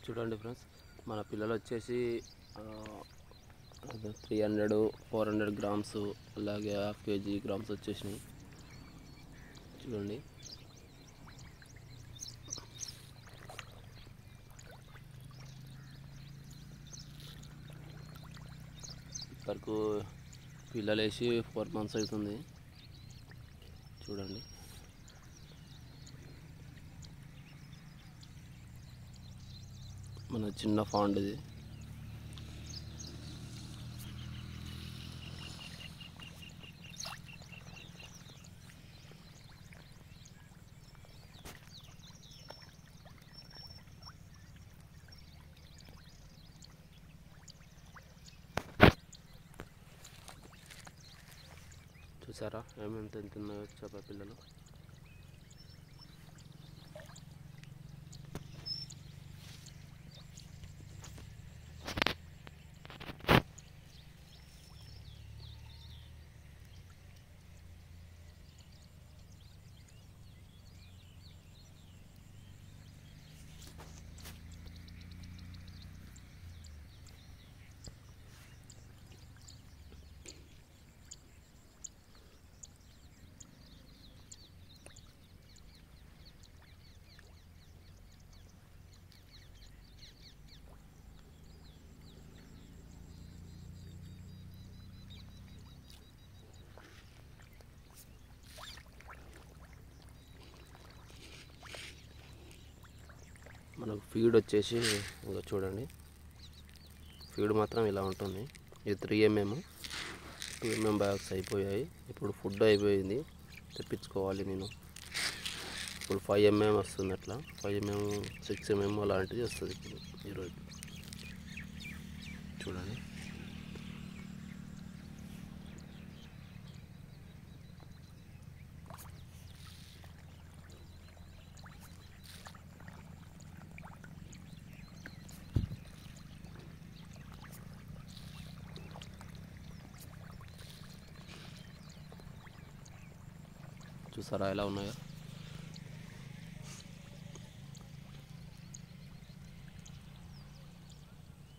చూడండి ఫ్రెండ్స్ మన పిల్లలు వచ్చేసి three hundred four hundred grams అలాగే హాఫ్ కేజీ గ్రామ్స్ వచ్చేసినాయి చూడండి వరకు పిల్లలు వేసి ఫోర్ మంత్స్ అవుతుంది చూడండి మన చిన్న ఫాండ్ ఇది చూసారా ఏమేమి తింటున్నాయో చేప పిల్లలు మనకు ఫీడ్ వచ్చేసి ఇంకా చూడండి ఫీడ్ మాత్రం ఇలా ఉంటుంది ఇది three MM two MM bags అయిపోయాయి ఇప్పుడు ఫుడ్ అయిపోయింది తెప్పించుకోవాలి నేను ఇప్పుడు ఫైవ్ ఎంఎం వస్తుంది అట్లా ఫైవ్ ఎంఎం సిక్స్ ఎంఎం అలాంటిది వస్తుంది ఇప్పుడు ఈరోజు చూడండి చూసారా ఎలా ఉన్నాయో